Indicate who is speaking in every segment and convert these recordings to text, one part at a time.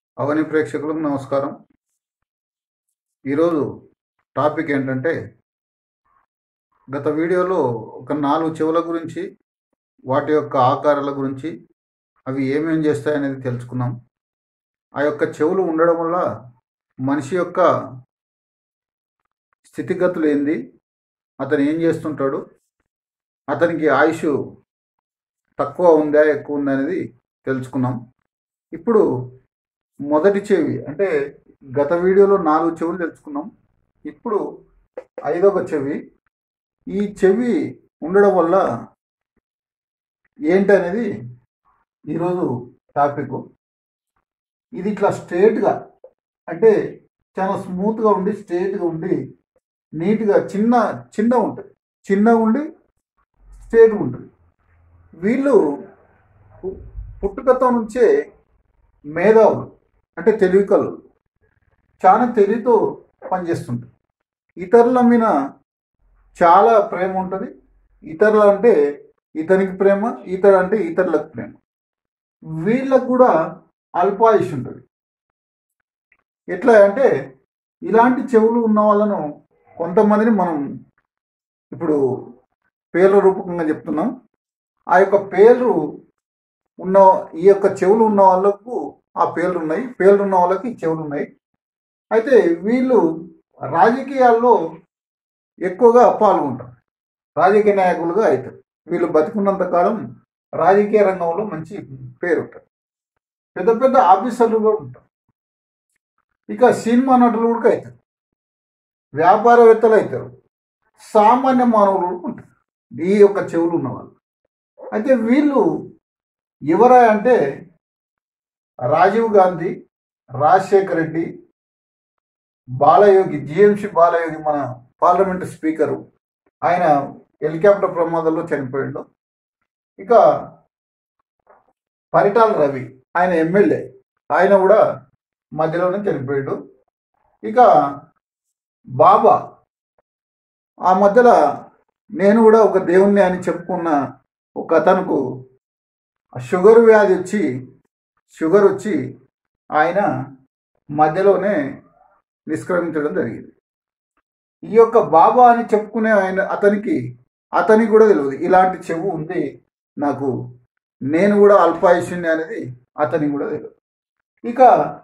Speaker 1: అవని ప్రేక్షకులకు నమస్కారం ఈరోజు టాపిక్ ఏంటంటే గత వీడియోలో ఒక నాలుగు చెవుల గురించి వాటి యొక్క ఆకారాల గురించి అవి ఏమేం చేస్తాయనేది తెలుసుకున్నాం ఆ యొక్క చెవులు ఉండడం వల్ల మనిషి యొక్క స్థితిగతులు ఏంది అతను ఏం చేస్తుంటాడు అతనికి ఆయుష్ తక్కువ ఉందా ఎక్కువ ఉందా అనేది తెలుసుకున్నాం ఇప్పుడు మొదటి చెవి అంటే గత వీడియోలో నాలుగు చెవులు తెలుసుకున్నాం ఇప్పుడు ఐదవ చెవి ఈ చెవి ఉండడం వల్ల ఏంటనేది ఈరోజు టాపిక్ ఇది ఇట్లా స్ట్రేట్గా అంటే చాలా స్మూత్గా ఉండి స్ట్రేట్గా ఉండి నీట్గా చిన్న చిన్న ఉంటుంది చిన్నగా ఉండి స్ట్రేట్గా ఉంటుంది వీళ్ళు పు- పుట్టుకతో నుంచే మేధావులు అంటే తెలివి కళ్ళు చాలా తెలివితో పనిచేస్తుంటారు ఇతరుల మీద చాలా ప్రేమ ఉంటుంది ఇతరులు అంటే ఇతనికి ప్రేమ ఇతడు అంటే ఇతరులకు ప్రేమ వీళ్ళకు కూడా అల్పాయుష్ ఉంటుంది ఎట్లా అంటే ఇలాంటి చెవులు ఉన్న వాళ్ళను కొంతమందిని మనం ఇప్పుడు పేర్ల రూపకంగా చెప్తున్నాం ఆ యొక్క పేర్లు ఉన్న ఈ యొక్క చెవులు ఉన్న వాళ్ళకు ఆ పేర్లు ఉన్నాయి పేర్లు ఉన్న వాళ్ళకి ఈ చెవులు ఉన్నాయి అయితే వీళ్ళు రాజకీయాల్లో ఎక్కువగా పాల్గొంటారు రాజకీయ నాయకులుగా అవుతారు వీళ్ళు బతికున్నంత కాలం రాజకీయ రంగంలో మంచి పేరు ఉంటుంది పెద్ద పెద్ద ఆఫీసర్లు కూడా ఉంటారు ఇక సినిమా నటులు కూడా అవుతారు వ్యాపారవేత్తలు అవుతారు సామాన్య మానవులు కూడా ఉంటారు ఈ యొక్క చెవులు ఉన్నవాళ్ళు అయితే వీళ్ళు ఎవరా అంటే రాజీవ్ గాంధీ రాజశేఖర్ రెడ్డి బాలయోగి జిఎంసి బాలయోగి మన పార్లమెంటు స్పీకరు ఆయన హెలికాప్టర్ ప్రమాదంలో చనిపోయాడు ఇక పరిటాల రవి ఆయన ఎమ్మెల్యే ఆయన కూడా మధ్యలోనే చనిపోయాడు ఇక బాబా ఆ మధ్యలో నేను కూడా ఒక దేవుణ్ణి అని చెప్పుకున్న ఒక అతనుకు షుగర్ వ్యాధి వచ్చి షుగర్ వచ్చి ఆయన మధ్యలోనే నిష్క్రమించడం జరిగింది ఈ యొక్క బాబా అని చెప్పుకునే ఆయన అతనికి అతనికి కూడా తెలియదు ఇలాంటి చెవు ఉంది నాకు నేను కూడా అల్పాయుష్యుని అనేది అతనికి కూడా తెలియదు ఇక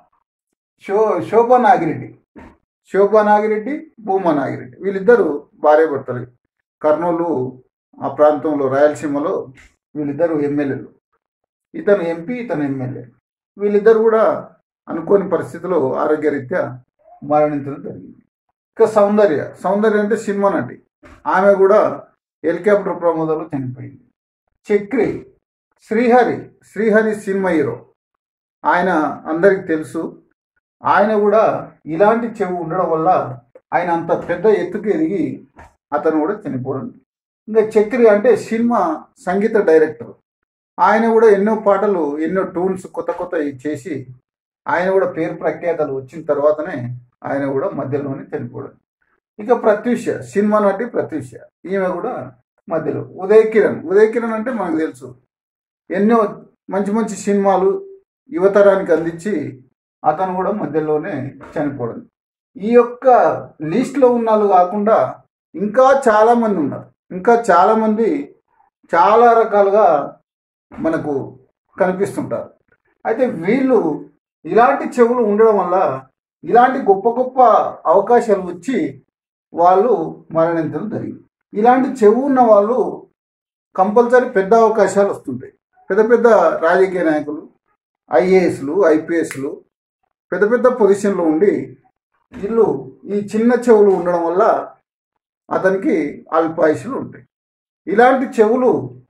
Speaker 1: శో శోభా నాగిరెడ్డి శోభా నాగిరెడ్డి భూమా నాగిరెడ్డి వీళ్ళిద్దరూ భార్య భర్తలు కర్నూలు ఆ ప్రాంతంలో రాయలసీమలో వీళ్ళిద్దరు ఎమ్మెల్యేలు ఇతను ఎంపీ ఇతను ఎమ్మెల్యే వీళ్ళిద్దరు కూడా అనుకోని పరిస్థితిలో ఆరోగ్యరీత్యా మరణించడం జరిగింది ఇక సౌందర్య సౌందర్య అంటే సినిమా నటి ఆమె కూడా హెలికాప్టర్ ప్రమాదంలో చనిపోయింది చక్రి శ్రీహరి శ్రీహరి సినిమా హీరో ఆయన అందరికి తెలుసు ఆయన కూడా ఇలాంటి చెవు ఉండడం వల్ల ఆయన అంత పెద్ద ఎత్తుకు ఎదిగి అతను కూడా చనిపోవడం ఇంకా చక్రి అంటే సినిమా సంగీత డైరెక్టర్ ఆయన కూడా ఎన్నో పాటలు ఎన్నో ట్యూన్స్ కొత్త కొత్త చేసి ఆయన కూడా పేరు ప్రఖ్యాతలు వచ్చిన తర్వాతనే ఆయన కూడా మధ్యలోనే చనిపోవడం ఇక ప్రత్యూష సినిమా నటి ప్రత్యూష ఈమె కూడా మధ్యలో ఉదయ్ కిరణ్ ఉదయ్ కిరణ్ అంటే మనకు తెలుసు ఎన్నో మంచి మంచి సినిమాలు యువతరానికి అందించి అతను కూడా మధ్యలోనే చనిపోవడం ఈ యొక్క లిస్ట్లో ఉన్న వాళ్ళు కాకుండా ఇంకా చాలా మంది ఉన్నారు ఇంకా చాలా మంది చాలా రకాలుగా మనకు కనిపిస్తుంటారు అయితే వీళ్ళు ఇలాంటి చెవులు ఉండడం వల్ల ఇలాంటి గొప్ప గొప్ప అవకాశాలు వచ్చి వాళ్ళు మరణించడం జరిగింది ఇలాంటి చెవు ఉన్న వాళ్ళు కంపల్సరీ పెద్ద అవకాశాలు వస్తుంటాయి పెద్ద పెద్ద రాజకీయ నాయకులు ఐఏఎస్లు ఐపీఎస్లు పెద్ద పెద్ద పొజిషన్లో ఉండి వీళ్ళు ఈ చిన్న చెవులు ఉండడం వల్ల అతనికి అల్పాయుషులు ఉంటాయి ఇలాంటి చెవులు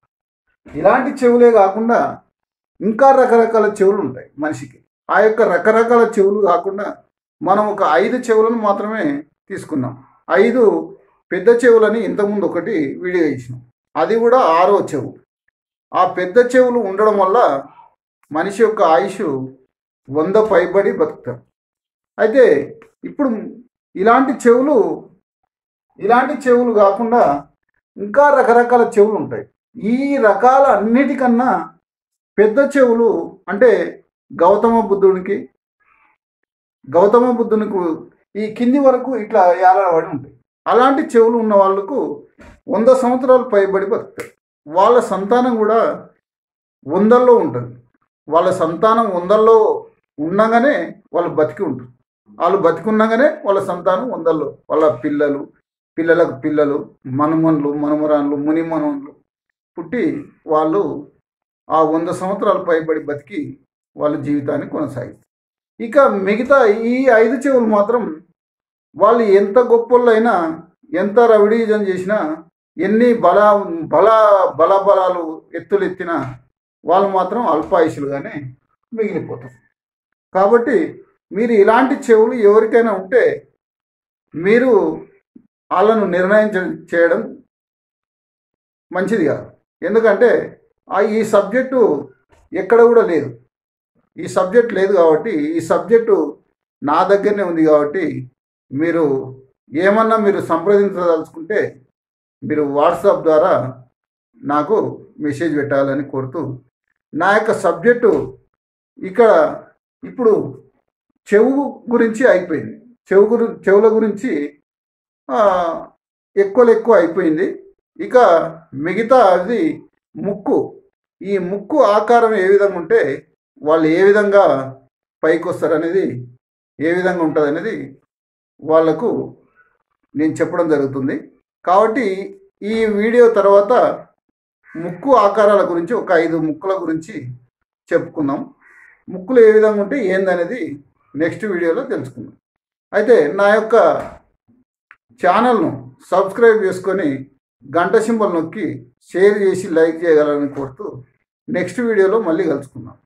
Speaker 1: ఇలాంటి చెవులే కాకుండా ఇంకా రకరకాల చెవులు ఉంటాయి మనిషికి ఆ యొక్క రకరకాల చెవులు కాకుండా మనం ఒక ఐదు చెవులను మాత్రమే తీసుకున్నాం ఐదు పెద్ద చెవులని ఇంతకుముందు ఒకటి వీడియో ఇచ్చినాం అది కూడా ఆరో చెవు ఆ పెద్ద చెవులు ఉండడం వల్ల మనిషి యొక్క ఆయుష్ వంద పైబడి బతుకుతారు అయితే ఇప్పుడు ఇలాంటి చెవులు ఇలాంటి చెవులు కాకుండా ఇంకా రకరకాల చెవులు ఉంటాయి ఈ రకాల అన్నిటికన్నా పెద్ద చెవులు అంటే గౌతమ బుద్ధునికి గౌతమ బుద్ధునికి ఈ కింది వరకు ఇట్లా ఏలాడబడి ఉంటాయి అలాంటి చెవులు ఉన్న వాళ్ళకు వంద సంవత్సరాలు పైబడి బతుకుతారు వాళ్ళ సంతానం కూడా వందల్లో ఉంటుంది వాళ్ళ సంతానం వందల్లో ఉండగానే వాళ్ళు బతికి ఉంటారు వాళ్ళు బతికున్నాగానే వాళ్ళ సంతానం వందల్లో వాళ్ళ పిల్లలు పిల్లలకు పిల్లలు మనుమన్లు మనుమరాన్లు ముని మనవన్లు పుట్టి వాళ్ళు ఆ వంద సంవత్సరాలు పైబడి బతికి వాళ్ళ జీవితాన్ని కొనసాగిస్తారు ఇక మిగతా ఈ ఐదు చెవులు మాత్రం వాళ్ళు ఎంత గొప్పలైనా ఎంత రవిడీజం చేసినా ఎన్ని బల బల బలబలాలు ఎత్తులు ఎత్తినా వాళ్ళు మాత్రం అల్పాయుషులుగానే మిగిలిపోతారు కాబట్టి మీరు ఇలాంటి చెవులు ఎవరికైనా ఉంటే మీరు వాళ్ళను నిర్ణయం చే- చేయడం మంచిది కాదు ఎందుకంటే ఆ ఈ సబ్జెక్టు ఎక్కడ కూడా లేదు ఈ సబ్జెక్ట్ లేదు కాబట్టి ఈ సబ్జెక్టు నా దగ్గరనే ఉంది కాబట్టి మీరు ఏమన్నా మీరు సంప్రదించదలుచుకుంటే మీరు వాట్సాప్ ద్వారా నాకు మెసేజ్ పెట్టాలని కోరుతూ నా యొక్క సబ్జెక్టు ఇక్కడ ఇప్పుడు చెవు గురించి అయిపోయింది చెవు గురి చెవుల గురించి ఆ, ఎక్కువలు ఎక్కువ అయిపోయింది ఇక మిగతా అది ముక్కు ఈ ముక్కు ఆకారం ఏ విధంగా ఉంటే వాళ్ళు ఏ విధంగా పైకి వస్తారనేది ఏ విధంగా ఉంటుంది అనేది వాళ్లకు నేను చెప్పడం జరుగుతుంది కాబట్టి ఈ వీడియో తర్వాత ముక్కు ఆకారాల గురించి ఒక ఐదు ముక్కుల గురించి చెప్పుకుందాం ముక్కులు ఏ విధంగా ఉంటే ఏందనేది నెక్స్ట్ వీడియోలో తెలుసుకుందాం అయితే నా యొక్క ఛానల్ను సబ్స్క్రైబ్ చేసుకొని గంట సింబల్ నొక్కి షేర్ చేసి లైక్ చేయగలని కోరుతూ నెక్స్ట్ వీడియోలో మళ్ళీ కలుసుకుందాం